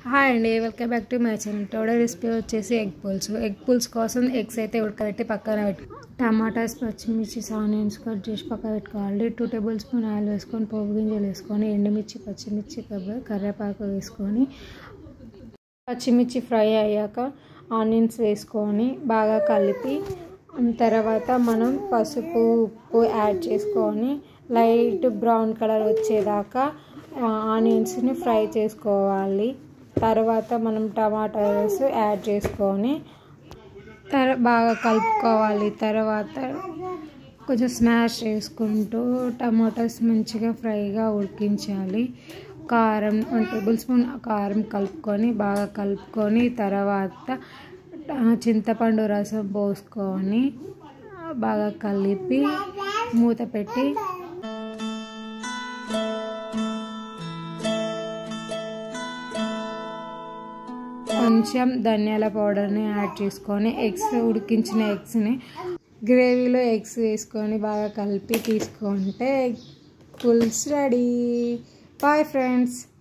hi అండి welcome back to my channel today recipe వచ్చేసి egg puffs egg puffs కోసం eggs అయితే ఉడకబెట్టి పక్కన పెట్టు టమాటాస్ పచ్చిమిర్చి ఆనియన్స్ కట్ చేసి పక్కన పెట్టుకోవాలి టూ టేబుల్ స్పూన్ ఆయిల్ వేసుకొని పోపు గింజలు వేసుకొని ఎండుమిర్చి పచ్చిమిర్చి కర్ర- కరివేపాకు వేసుకొని పచ్చిమిర్చి ఫ్రై అయ్యాక ఆనియన్స్ వేసుకొని బాగా కలిపి తర్వాత మనం పసుపు ఉప్పు యాడ్ చేసుకొని లైట్ బ్రౌన్ కలర్ వచ్చేదాకా ఆ, ఆనియన్స్ని ఫ్రై చేసుకోవాలి తర్వాత మనం టమాటాస్ యాడ్ చేసుకొని తర బాగా కలుపుకోవాలి తర్వాత కొంచెం స్మాష్ చేసుకుంటూ టమాటాస్ మంచిగా ఫ్రైగా ఉడికించాలి కారం వన్ టేబుల్ స్పూన్ కారం కలుపుకొని బాగా కలుపుకొని తర్వాత ఆ, చింతపండు రసం పోసుకొని బాగా కలిపి మూత పెట్టి కొంచెం ధనియాల పౌడర్ని యాడ్ చేసుకొని ఎగ్స్ ఉడికించిన ఎగ్స్ని గ్రేవీలో ఎగ్స్ వేసుకొని బాగా కలిపి తీసుకుంటే పుల్స్ రెడీ బాయ్ ఫ్రెండ్స్